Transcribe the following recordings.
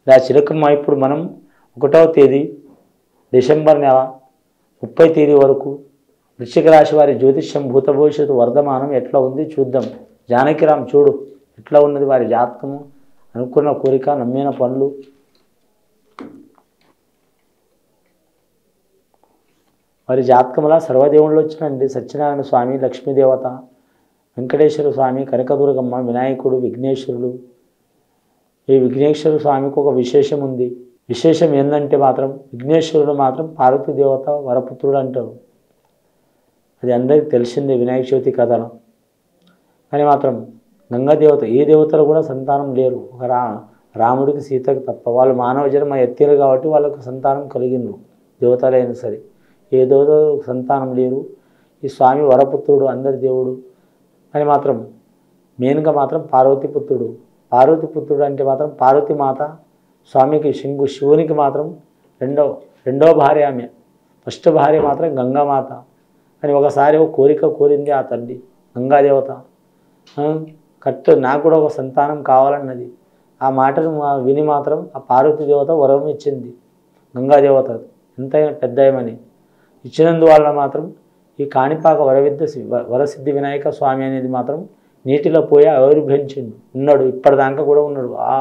దా చిలకమ్మ ఇప్పుడు మనం ఒకటవ తేదీ డిసెంబర్ నెల ముప్పై తేదీ వరకు వృశ్చిక రాశి వారి జ్యోతిష్యం భూత భవిష్యత్తు వర్ధమానం ఎట్లా ఉంది చూద్దాం జానకిరామ్ చూడు ఎట్లా ఉన్నది వారి జాతకము అనుకున్న కోరిక నమ్మిన పనులు వారి జాతకంలో సర్వదేవుళ్ళు వచ్చినండి సత్యనారాయణ స్వామి లక్ష్మీదేవత వెంకటేశ్వర స్వామి కనకదుర్గమ్మ వినాయకుడు విఘ్నేశ్వరుడు ఈ విఘ్నేశ్వర స్వామికి ఒక విశేషం ఉంది విశేషం ఏంటంటే మాత్రం విఘ్నేశ్వరుడు మాత్రం పార్వతీ దేవత వరపుత్రుడు అంటారు అది అందరికీ తెలిసిందే వినాయక చవితి కథనం కానీ మాత్రం గంగా దేవత ఏ దేవతలు కూడా సంతానం లేరు ఒక రా రాముడికి సీతకి తప్ప వాళ్ళు మానవ జన్మ ఎత్తిరు కాబట్టి వాళ్ళకు సంతానం కలిగిండ్రు దేవతలైనా సరే ఏ దేవత సంతానం లేరు ఈ స్వామి వరపుత్రుడు అందరి దేవుడు అని మాత్రం మెయిన్గా మాత్రం పార్వతీపుత్రుడు పార్వతీపుత్రుడు అంటే మాత్రం పార్వతీ మాత స్వామికి శింగు శివునికి మాత్రం రెండో రెండో భార్య ఆమె ఫస్ట్ భార్య మాత్రం గంగామాత అని ఒకసారి ఒక కోరిక కోరింది ఆ తల్లి గంగాదేవత ఆ, కరెక్ట్ నాకు కూడా ఒక సంతానం కావాలన్నది ఆ మాటను మా- విని మాత్రం ఆ పార్వతీ దేవత వరం ఇచ్చింది గంగాదేవత ఎంతైనా పెద్దయమని ఇచ్చినందువలన మాత్రం ఈ కాణిపాక వరవిద్య సి- వ- వరసిద్ధి వినాయక స్వామి అనేది మాత్రం నీటిలో పోయి ఆవిర్భవించిండు ఉన్నాడు ఇప్పటిదాకా కూడా ఉన్నాడు ఆ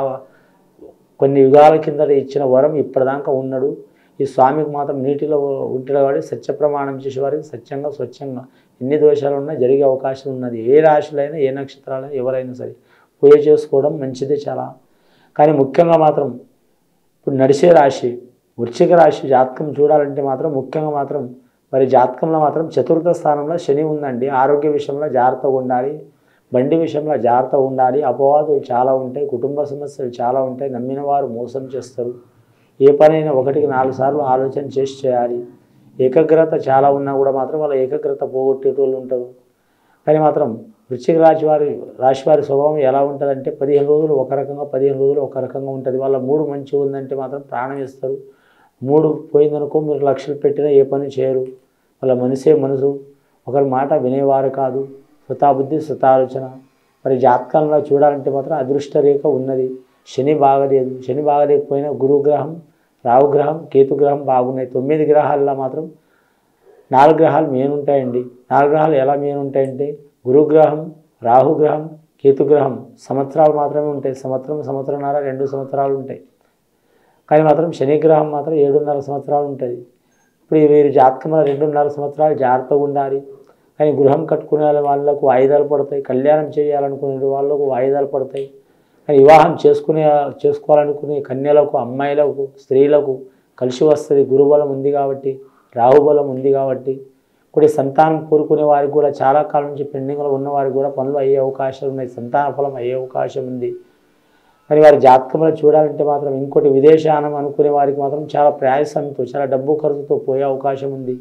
కొన్ని యుగాల కిందట ఇచ్చిన వరం ఇప్పటిదాకా ఉన్నాడు ఈ స్వామికి మాత్రం నీటిలో ఉంటే వాడి సత్య ప్రమాణం చేసేవారికి సత్యంగా స్వచ్ఛంగా ఎన్ని దోషాలు ఉన్నా జరిగే అవకాశం ఉన్నది ఏ రాశులైనా ఏ నక్షత్రాలైనా ఎవరైనా సరే పూజ చేసుకోవడం మంచిదే చాలా కానీ ముఖ్యంగా మాత్రం ఇప్పుడు నడిచే రాశి వృశ్చిక రాశి జాతకం చూడాలంటే మాత్రం ముఖ్యంగా మాత్రం మరి జాతకంలో మాత్రం చతుర్థ స్థానంలో శని ఉందండి ఆరోగ్య విషయంలో జాగ్రత్తగా ఉండాలి బండి విషయంలో జాగ్రత్తగా ఉండాలి అపవాదులు చాలా ఉంటాయి కుటుంబ సమస్యలు చాలా ఉంటాయి నమ్మిన వారు మోసం చేస్తారు ఏ పనైనా ఒకటికి నాలుగు సార్లు ఆలోచన చేసి చేయాలి ఏకాగ్రత చాలా ఉన్నా కూడా మాత్రం వాళ్ళ ఏకాగ్రత పోగొట్టేటోళ్ళు ఉంటారు కానీ మాత్రం వృశ్చిక రాశి వారి రాశి వారి స్వభావం ఎలా ఉంటుందంటే పదిహేను రోజులు ఒక రకంగా పదిహేను రోజులు ఒక రకంగా ఉంటుంది వాళ్ళ మూడు మంచిగా ఉందంటే మాత్రం ప్రాణం ఇస్తారు మూడు పోయిందనుకో మీరు లక్షలు పెట్టినా ఏ పని చేయరు వాళ్ళ మనసే మనసు ఒకరి మాట వినేవారు కాదు స్వతాబుద్ధి స్వతాలోచన మరి జాతకంలో చూడాలంటే మాత్రం అదృష్ట రేఖ ఉన్నది శని బాగలేదు శని బాగలేకపోయినా గురుగ్రహం రావుగ్రహం కేతుగ్రహం బాగున్నాయి తొమ్మిది గ్రహాల్లో మాత్రం నాలుగు గ్రహాలు మెయిన్ ఉంటాయండి నాలుగు గ్రహాలు ఎలా మెయిన్ ఉంటాయంటే గురుగ్రహం రాహుగ్రహం కేతుగ్రహం సంవత్సరాలు మాత్రమే ఉంటాయి సంవత్సరం సంవత్సరంన్నర రెండు సంవత్సరాలు ఉంటాయి కానీ మాత్రం శనిగ్రహం మాత్రం ఏడున్నర సంవత్సరాలు ఉంటుంది ఇప్పుడు ఈ వీరి జాతకంలో రెండున్నర సంవత్సరాలు జాగ్రత్తగా ఉండాలి కానీ గృహం కట్టుకునే వాళ్ళకు వాయిదాలు పడతాయి కళ్యాణం చేయాలనుకునే వాళ్ళకు వాయిదాలు పడతాయి కానీ వివాహం చేసుకునే చేసుకోవాలనుకునే కన్యలకు అమ్మాయిలకు స్త్రీలకు కలిసి వస్తుంది గురుబలం ఉంది కాబట్టి రాహుబలం ఉంది కాబట్టి ఇప్పుడు ఈ సంతానం కోరుకునే వారికి కూడా చాలా కాలం నుంచి పెండింగ్లో ఉన్న వారికి కూడా పనులు అయ్యే అవకాశాలు ఉన్నాయి సంతాన ఫలం అయ్యే అవకాశం ఉంది మరి వారి జాతకంలో చూడాలంటే మాత్రం ఇంకోటి విదేశానం అనుకునే వారికి మాత్రం చాలా ప్రయాసంతో చాలా డబ్బు ఖర్చుతో పోయే అవకాశం ఉంది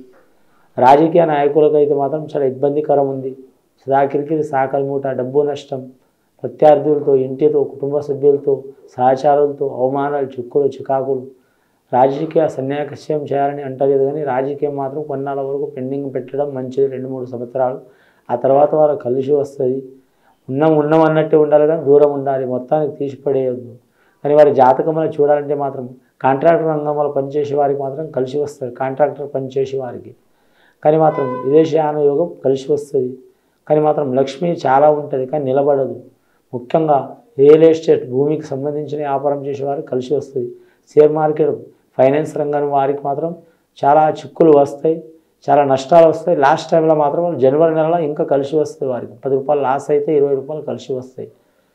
రాజకీయ నాయకులకు అయితే మాత్రం చాలా ఇబ్బందికరం ఉంది సదాకిరికి సాకలి మూట డబ్బు నష్టం ప్రత్యర్థులతో ఇంటితో కుటుంబ సభ్యులతో సహచారులతో అవమానాలు చిక్కులు చికాకులు రాజకీయ సన్యాకస్యం చేయాలని అంటలేదు కానీ రాజకీయం మాత్రం కొన్నాళ్ళ వరకు పెండింగ్ పెట్టడం మంచిది రెండు మూడు సంవత్సరాలు ఆ తర్వాత వారు కలిసి వస్తుంది ఉన్నాం ఉన్నాం అన్నట్టే ఉండాలి కానీ దూరం ఉండాలి మొత్తానికి తీసిపడేయద్దు కానీ వారి జాతకంలో చూడాలంటే మాత్రం కాంట్రాక్టర్ రంగంలో పనిచేసే వారికి మాత్రం కలిసి వస్తుంది కాంట్రాక్టర్ పనిచేసే వారికి కానీ మాత్రం విదేశీయాన యోగం కలిసి వస్తుంది కానీ మాత్రం లక్ష్మి చాలా ఉంటుంది కానీ నిలబడదు ముఖ్యంగా రియల్ ఎస్టేట్ భూమికి సంబంధించిన వ్యాపారం చేసే వారికి కలిసి వస్తుంది షేర్ మార్కెట్ ఫైనాన్స్ రంగం వారికి మాత్రం చాలా చిక్కులు వస్తాయి చాలా నష్టాలు వస్తాయి లాస్ట్ టైంలో మాత్రం వాళ్ళు జనవరి నెలలో ఇంకా కలిసి వస్తాయి వారికి పది రూపాయలు లాస్ అయితే ఇరవై రూపాయలు కలిసి వస్తాయి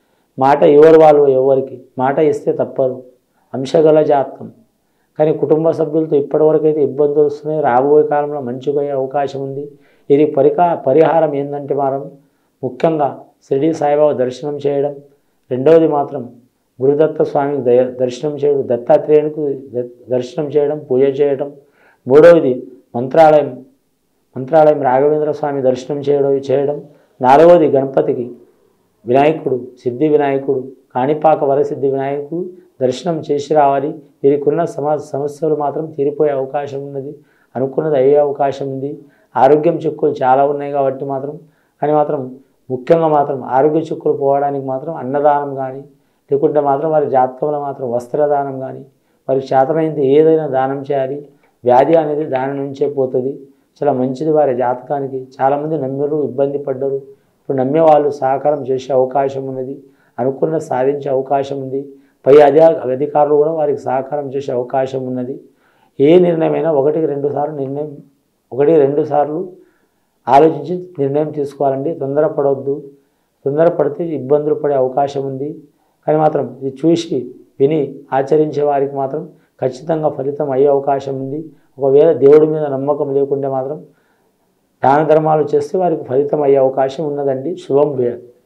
మాట ఎవరు వాళ్ళు ఎవరికి మాట ఇస్తే తప్పరు అంశగల జాతకం కానీ కుటుంబ సభ్యులతో ఇప్పటివరకు అయితే ఇబ్బందులు వస్తున్నాయి రాబోయే కాలంలో మంచిగా అయ్యే అవకాశం ఉంది ఇది పరికా పరిహారం ఏంటంటే మాత్రం ముఖ్యంగా షిరిడి సాయిబాబా దర్శనం చేయడం రెండవది మాత్రం గురుదత్త స్వామికి దయ దర్శనం చేయడం దత్తాత్రేయునికి ద- దర్శనం చేయడం పూజ చేయడం మూడవది మంత్రాలయం మంత్రాలయం రాఘవేంద్ర స్వామి దర్శనం చేయడం చేయడం నాలుగవది గణపతికి వినాయకుడు సిద్ధి వినాయకుడు కాణిపాక వరసిద్ధి వినాయకుడు దర్శనం చేసి రావాలి వీరికున్న సమ సమస్యలు మాత్రం తీరిపోయే అవకాశం ఉన్నది అనుకున్నది అయ్యే అవకాశం ఉంది ఆరోగ్యం చిక్కులు చాలా ఉన్నాయి కాబట్టి మాత్రం కానీ మాత్రం ముఖ్యంగా మాత్రం ఆరోగ్య చిక్కులు పోవడానికి మాత్రం అన్నదానం కానీ లేకుంటే మాత్రం వారి జాతకంలో మాత్రం వస్త్రదానం కానీ వారికి చేతనైంది ఏదైనా దానం చేయాలి వ్యాధి అనేది దాని నుంచే పోతుంది చాలా మంచిది వారి జాతకానికి చాలామంది నమ్మరు ఇబ్బంది పడ్డరు ఇప్పుడు నమ్మే వాళ్ళు సహకారం చేసే అవకాశం ఉన్నది అనుకున్న సాధించే అవకాశం ఉంది పై అధి అధికారులు కూడా వారికి సహకారం చేసే అవకాశం ఉన్నది ఏ నిర్ణయమైనా ఒకటికి రెండు సార్లు నిర్ణయం ఒకటి రెండు సార్లు ఆలోచించి నిర్ణయం తీసుకోవాలండి తొందరపడవద్దు తొందరపడితే ఇబ్బందులు పడే అవకాశం ఉంది కానీ మాత్రం ఇది చూసి విని ఆచరించే వారికి మాత్రం ఖచ్చితంగా ఫలితం అయ్యే అవకాశం ఉంది ఒకవేళ దేవుడి మీద నమ్మకం లేకుంటే మాత్రం దాన ధర్మాలు చేస్తే వారికి ఫలితం అయ్యే అవకాశం ఉన్నదండి శుభం భూయాత్